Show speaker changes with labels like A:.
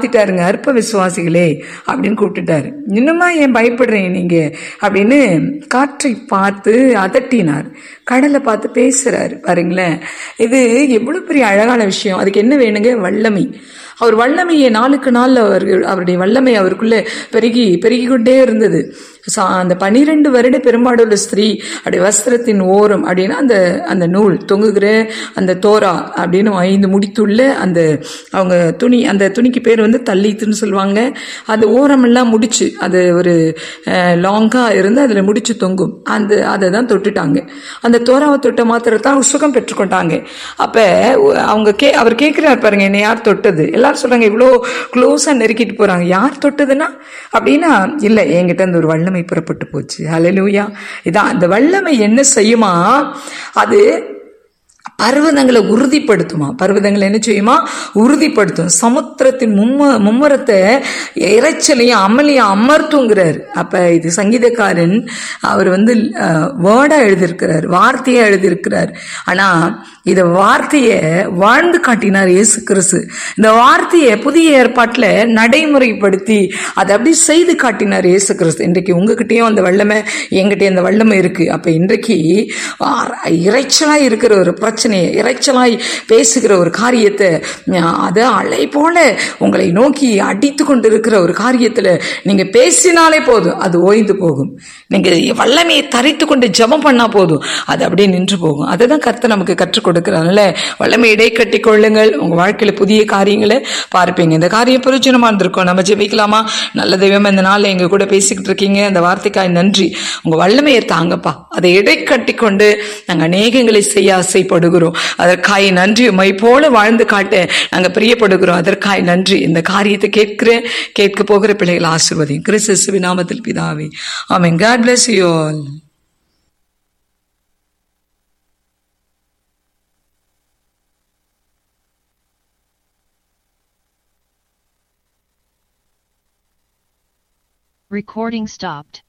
A: மாத்திட்டாருங்க அற்ப விசுவாசிகளே அப்படின்னு கூப்பிட்டுட்டாரு இன்னுமா ஏன் பயப்படுறீங்க நீங்க அப்படின்னு காற்றை பார்த்து அதட்டினார் கடலை பார்த்து பேசுறாரு பாருங்களேன் இது எவ்வளவு பெரிய அழகான விஷயம் அதுக்கு என்ன வேணுங்க வல்லமை அவர் வல்லமையை நாளுக்கு நாள் அவர்கள் அவருடைய வல்லமை அவருக்குள்ள பெருகி பெருகி கொண்டே இருந்தது சா- அந்த பனிரெண்டு வருட பெரும்பாடுள்ள ஸ்திரீ அப்படி வஸ்திரத்தின் ஓரம் அப்படின்னா அந்த அந்த நூல் தொங்குகிற அந்த தோரா அப்படின்னு ஐந்து முடித்துள்ள அந்த அவங்க துணி அந்த துணிக்கு பேர் வந்து தள்ளித்துன்னு சொல்லுவாங்க அந்த ஓரமெல்லாம் முடிச்சு அது ஒரு லாங்காக இருந்து அதில் முடிச்சு தொங்கும் அந்த அதை தான் தொட்டுட்டாங்க அந்த தோராவை தொட்ட மாத்திரத்தான் அவங்க சுகம் பெற்றுக்கொண்டாங்க அப்போ அவங்க கே அவர் கேட்குறாரு பாருங்க என்னை யார் தொட்டது எல்லாரும் சொல்றாங்க இவ்வளோ க்ளோஸாக நெருக்கிட்டு போறாங்க யார் தொட்டதுன்னா அப்படின்னா இல்லை என்கிட்ட அந்த ஒரு வல்லமை புறப்பட்டு போச்சு ஹalleluya இதான் அந்த வல்லமை என்ன செய்யுமா அது பர்வதங்களை உறுதிப்படுத்துமா பர்வதங்களை என்ன செய்யுமா உறுதிப்படுத்தும் சமுத்திரத்தின் மும்ம மும்முரத்தை இறைச்சலையும் அமளியும் அமர்த்துங்கிறார் அப்ப இது சங்கீதக்காரன் அவர் வந்து வேர்டா எழுதியிருக்கிறார் வார்த்தையா எழுதியிருக்கிறார் ஆனா இத வார்த்தையை வாழ்ந்து காட்டினார் இயேசு கிறிஸ்து இந்த வார்த்தையை புதிய ஏற்பாட்டில் நடைமுறைப்படுத்தி அதை அப்படி செய்து காட்டினார் இயேசு கிறிஸ்து இன்றைக்கு உங்ககிட்டயும் அந்த வல்லமை என்கிட்டயும் அந்த வல்லமை இருக்கு அப்ப இன்றைக்கு ஆ- இரைச்சலாய் இருக்கிற ஒரு பிரச்சனையை இரைச்சலாய் பேசுகிற ஒரு காரியத்தை ஞா- அது அலை போல உங்களை நோக்கி அடித்து கொண்டு இருக்கிற ஒரு காரியத்துல நீங்க பேசினாலே போதும் அது ஓய்ந்து போகும் நீங்க வல்லமையை தரித்து கொண்டு ஜெபம் பண்ணா போதும் அது அப்படியே நின்று போகும் அதை தான் கர்த்தர் நமக்கு கற்றுக் கொடுக்கிறாங்கல்ல வல்லமை இடை கட்டி கொள்ளுங்கள் உங்க வாழ்க்கையில புதிய காரியங்களை பார்ப்பீங்க இந்த காரியம் பிரயோஜனமா இருந்திருக்கும் நம்ம ஜெபிக்கலாமா நல்ல தெய்வம் இந்த நாள்ல எங்க கூட பேசிக்கிட்டு இருக்கீங்க அந்த வார்த்தைக்காய் நன்றி உங்க வல்லமையை தாங்கப்பா அதை இடை கட்டி கொண்டு நாங்க அநேகங்களை செய்ய ஆசைப்படுகிறோம் அதற்காய் நன்றி உமை போல வாழ்ந்து காட்ட நாங்க பிரியப்படுகிறோம் அதற்காய் நன்றி இந்த காரியத்தை கேட்கிற கேட்க போகிற பிள்ளைகள் ஆசிர்வதி கிறிஸ்து நாமத்தில் பிதாவே amen God bless you all
B: Recording stopped.